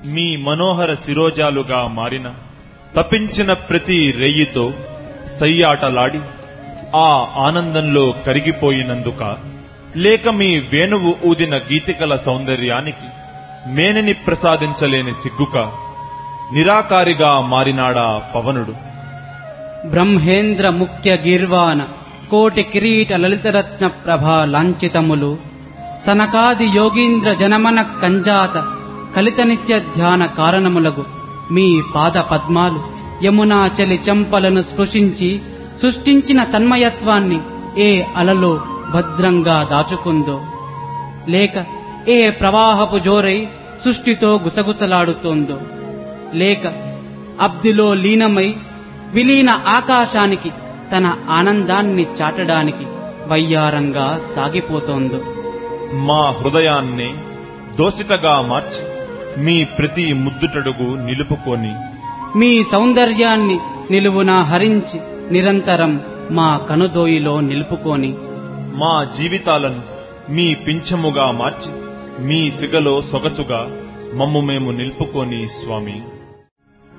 మీ మనోహర శిరోజాలుగా మారిన తప్పించిన ప్రతి రెయ్యితో సయ్యాటలాడి ఆ ఆనందంలో కరిగిపోయినందుక లేక మీ వేణువు ఊదిన గీతికల సౌందర్యానికి మేనని ప్రసాదించలేని సిగ్గుక నిరాకారిగా మారినాడా పవనుడు బ్రహ్మేంద్ర ముఖ్య గీర్వాణ కోటి కిరీట లలితరత్న ప్రభా లాంఛితములు సనకాది యోగీంద్ర జనమన కంజాత కలిత నిత్య ధ్యాన కారణములగు మీ పాద పద్మాలు యమునా చలి చెంపలను స్పృశించి సృష్టించిన తన్మయత్వాన్ని ఏ అలలో భద్రంగా దాచుకుందో లేక ఏ ప్రవాహపు జోరై సృష్టితో గుసగుసలాడుతోందో లేక అబ్దిలో లీనమై విలీన ఆకాశానికి తన ఆనందాన్ని చాటడానికి వయ్యారంగా సాగిపోతోందో మా హృదయాన్నే దోసిటగా మార్చి మీ ప్రతి ముద్దుటడుగు నిలుపుకొని మీ సౌందర్యాన్ని నిలువునా హరించి నిరంతరం మా కనుదోయిలో నిలుపుకొని మా జీవితాలను మీ పింఛముగా మార్చి మీ సిగలో సొగసుగా మమ్ము మేము నిలుపుకొని స్వామి